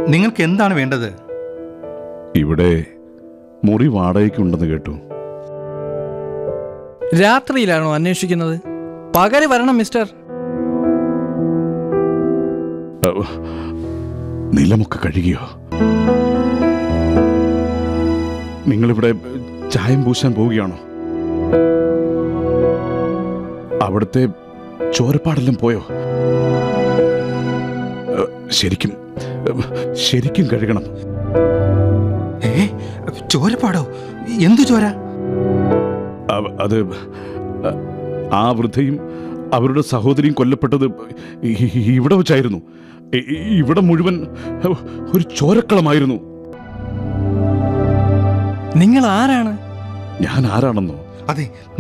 നിങ്ങൾക്ക് എന്താണ് വേണ്ടത് ഇവിടെ മുറി വാടകയ്ക്കുണ്ടെന്ന് കേട്ടു രാത്രിയിലാണോ അന്വേഷിക്കുന്നത് പകല് വരണം മിസ്റ്റർ അഹ്, നിലമൊക്കെ കഴുകിയോ നിങ്ങളിവിടെ ചായം പൂശാൻ പോവുകയാണോ അവിടുത്തെ ചോരപ്പാടെല്ലാം പോയോ അഹ്, ശരിക്കും അഹ്, ശരിക്കും കഴുകണം ഏ ചോരപ്പാടോ എന്തു ചോര അവ- അത് അ- ആ വൃദ്ധയും അവരുടെ സഹോദരിയും കൊല്ലപ്പെട്ടത് ഇ- ഇ- ഇവിടെ വെച്ചായിരുന്നു ഇ- ഇ- ഇവിടെ മുഴുവൻ ഒരു ചോരക്കളമായിരുന്നു നിങ്ങൾ ആരാണ് ഞാൻ ആരാണെന്നോ അതെ